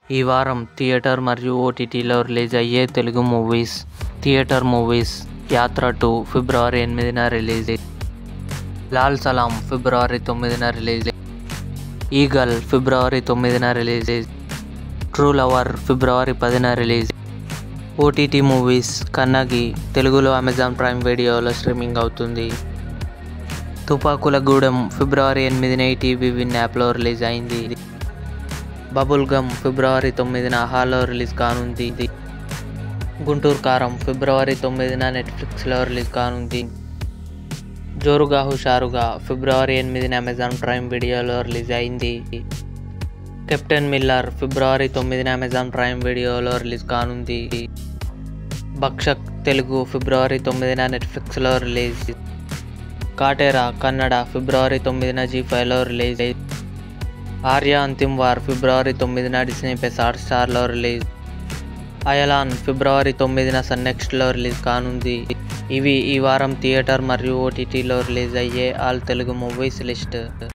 ఈ వారం థియేటర్ మరియు ఓటీటీలో రిలీజ్ అయ్యే Telugu movies theatre movies Yatra two ఫిబ్రవరి ఎనిమిదిన రిలీజ్ లాల్ సలాం ఫిబ్రవరి తొమ్మిదిన రిలీజ్ ఈగల్ ఫిబ్రవరి తొమ్మిదిన రిలీజ్ ట్రూ లవర్ ఫిబ్రవరి పదిన రిలీజ్ ఓటీటీ మూవీస్ కన్నగి తెలుగులో అమెజాన్ ప్రైమ్ వీడియోలో స్ట్రీమింగ్ అవుతుంది తుపాకుల గూడెం ఫిబ్రవరి ఎనిమిదిన ఈటీవీ విన్ యాప్లో రిలీజ్ అయింది బబుల్ గమ్ ఫిబ్రవరి తొమ్మిదిన హాలో రిలీజ్ కానుంది గుంటూరు కారం ఫిబ్రవరి తొమ్మిదిన నెట్ఫ్లిక్స్లో రిలీజ్ కానుంది జోరుగా హుషారుగా ఫిబ్రవరి ఎనిమిదిన అమెజాన్ ప్రైమ్ వీడియోలో రిలీజ్ అయింది కెప్టెన్ మిల్లర్ ఫిబ్రవరి తొమ్మిదిన అమెజాన్ ప్రైమ్ వీడియోలో రిలీజ్ కానుంది భక్షక్ తెలుగు ఫిబ్రవరి తొమ్మిదిన నెట్ఫ్లిక్స్లో రిలీజ్ కాటేరా కన్నడ ఫిబ్రవరి తొమ్మిదిన జీ ఫైవ్లో రిలీజ్ ఆర్య అంతిమ్ వార్ ఫిబ్రవరి తొమ్మిదిన డిస్నీ ప్లస్ హాట్ స్టార్లో రిలీజ్ అయలాన్ ఫిబ్రవరి తొమ్మిదిన సన్ నెక్స్ట్లో రిలీజ్ కానుంది ఇవి ఈ వారం థియేటర్ మరియు ఓటీటీలో రిలీజ్ అయ్యే ఆల్ తెలుగు మూవీస్ లిస్ట్